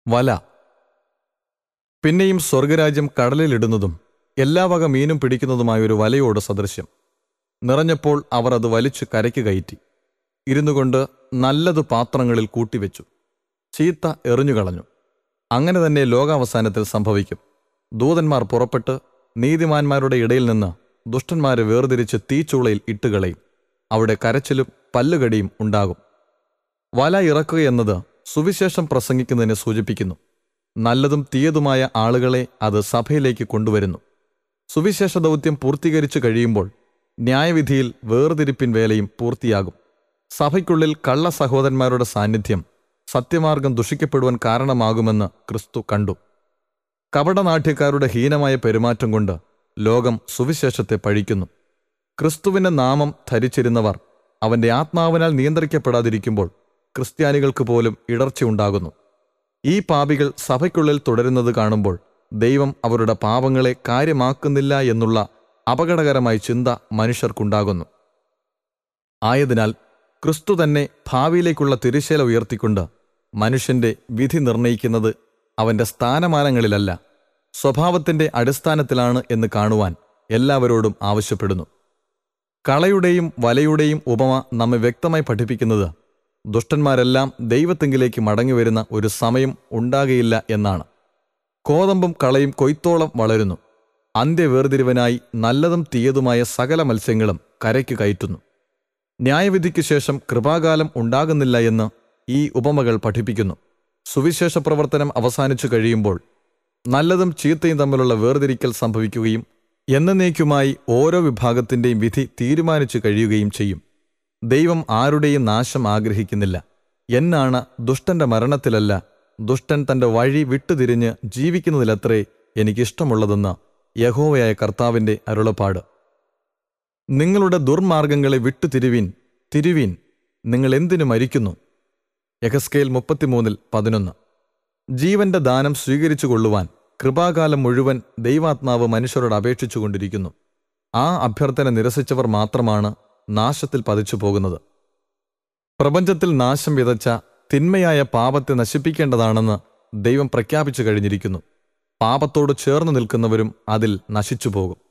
വല പിന്നെയും സ്വർഗരാജ്യം കടലിലിടുന്നതും എല്ലാ വക മീനും പിടിക്കുന്നതുമായ ഒരു വലയോട് സദൃശ്യം നിറഞ്ഞപ്പോൾ അവർ അത് വലിച്ചു കരയ്ക്ക് കയറ്റി ഇരുന്നുകൊണ്ട് നല്ലത് പാത്രങ്ങളിൽ കൂട്ടിവെച്ചു ചീത്ത എറിഞ്ഞുകളഞ്ഞു അങ്ങനെ തന്നെ ലോകാവസാനത്തിൽ സംഭവിക്കും ദൂതന്മാർ പുറപ്പെട്ട് നീതിമാന്മാരുടെ ഇടയിൽ നിന്ന് ദുഷ്ടന്മാരെ വേർതിരിച്ച് തീച്ചൂളയിൽ ഇട്ടുകളയും അവിടെ കരച്ചിലും പല്ലുകടിയും ഉണ്ടാകും വല ഇറക്കുക എന്നത് സുവിശേഷം പ്രസംഗിക്കുന്നതിനെ സൂചിപ്പിക്കുന്നു നല്ലതും തീയതുമായ ആളുകളെ അത് സഭയിലേക്ക് കൊണ്ടുവരുന്നു സുവിശേഷ ദൗത്യം പൂർത്തീകരിച്ചു കഴിയുമ്പോൾ ന്യായവിധിയിൽ വേർതിരിപ്പിൻ വേലയും പൂർത്തിയാകും സഭയ്ക്കുള്ളിൽ കള്ള സഹോദരന്മാരുടെ സാന്നിധ്യം സത്യമാർഗം ദുഷിക്കപ്പെടുവാൻ കാരണമാകുമെന്ന് ക്രിസ്തു കണ്ടു കപടനാട്യക്കാരുടെ ഹീനമായ പെരുമാറ്റം കൊണ്ട് ലോകം സുവിശേഷത്തെ പഴിക്കുന്നു ക്രിസ്തുവിന്റെ നാമം ധരിച്ചിരുന്നവർ അവന്റെ ആത്മാവിനാൽ നിയന്ത്രിക്കപ്പെടാതിരിക്കുമ്പോൾ ക്രിസ്ത്യാനികൾക്ക് പോലും ഇടർച്ചയുണ്ടാകുന്നു ഈ പാപികൾ സഭയ്ക്കുള്ളിൽ തുടരുന്നത് കാണുമ്പോൾ ദൈവം അവരുടെ പാപങ്ങളെ കാര്യമാക്കുന്നില്ല എന്നുള്ള അപകടകരമായ ചിന്ത മനുഷ്യർക്കുണ്ടാകുന്നു ആയതിനാൽ ക്രിസ്തു തന്നെ ഭാവിയിലേക്കുള്ള തിരിശേല ഉയർത്തിക്കൊണ്ട് മനുഷ്യന്റെ വിധി നിർണയിക്കുന്നത് അവന്റെ സ്ഥാനമാനങ്ങളിലല്ല സ്വഭാവത്തിന്റെ അടിസ്ഥാനത്തിലാണ് എന്ന് കാണുവാൻ എല്ലാവരോടും ആവശ്യപ്പെടുന്നു കളയുടെയും വലയുടെയും ഉപമ നമ്മെ വ്യക്തമായി പഠിപ്പിക്കുന്നത് ദുഷ്ടന്മാരെല്ലാം ദൈവത്തെങ്കിലേക്ക് മടങ്ങിവരുന്ന ഒരു സമയം ഉണ്ടാകയില്ല എന്നാണ് കോതമ്പും കളയും കൊയ്ത്തോളം വളരുന്നു അന്ത്യവേർതിരിവനായി നല്ലതും തീയതുമായ സകല മത്സ്യങ്ങളും കരയ്ക്ക് കയറ്റുന്നു ന്യായവിധിക്ക് ശേഷം കൃപാകാലം ഉണ്ടാകുന്നില്ല എന്ന് ഈ ഉപമകൾ പഠിപ്പിക്കുന്നു സുവിശേഷ പ്രവർത്തനം അവസാനിച്ചു കഴിയുമ്പോൾ നല്ലതും ചീത്തയും തമ്മിലുള്ള വേർതിരിക്കൽ സംഭവിക്കുകയും എന്നേക്കുമായി ഓരോ വിഭാഗത്തിൻ്റെയും വിധി തീരുമാനിച്ചു കഴിയുകയും ചെയ്യും ദൈവം ആരുടെയും നാശം ആഗ്രഹിക്കുന്നില്ല എന്നാണ് ദുഷ്ടന്റെ മരണത്തിലല്ല ദുഷ്ടൻ തന്റെ വഴി വിട്ടുതിരിഞ്ഞ് ജീവിക്കുന്നതിലത്രേ എനിക്കിഷ്ടമുള്ളതെന്ന് യഹോവയായ കർത്താവിന്റെ അരുളപ്പാട് നിങ്ങളുടെ ദുർമാർഗങ്ങളെ വിട്ടുതിരുവീൻ തിരുവീൻ നിങ്ങൾ എന്തിനു മരിക്കുന്നു യഹസ്കേൽ മുപ്പത്തിമൂന്നിൽ പതിനൊന്ന് ജീവന്റെ ദാനം സ്വീകരിച്ചു കൊള്ളുവാൻ കൃപാകാലം മുഴുവൻ ദൈവാത്മാവ് മനുഷ്യരോട് അപേക്ഷിച്ചുകൊണ്ടിരിക്കുന്നു ആ അഭ്യർത്ഥന നിരസിച്ചവർ മാത്രമാണ് നാശത്തിൽ പതിച്ചു പോകുന്നത് പ്രപഞ്ചത്തിൽ നാശം വിതച്ച തിന്മയായ പാപത്തെ നശിപ്പിക്കേണ്ടതാണെന്ന് ദൈവം പ്രഖ്യാപിച്ചു കഴിഞ്ഞിരിക്കുന്നു പാപത്തോട് ചേർന്ന് നിൽക്കുന്നവരും അതിൽ നശിച്ചു പോകും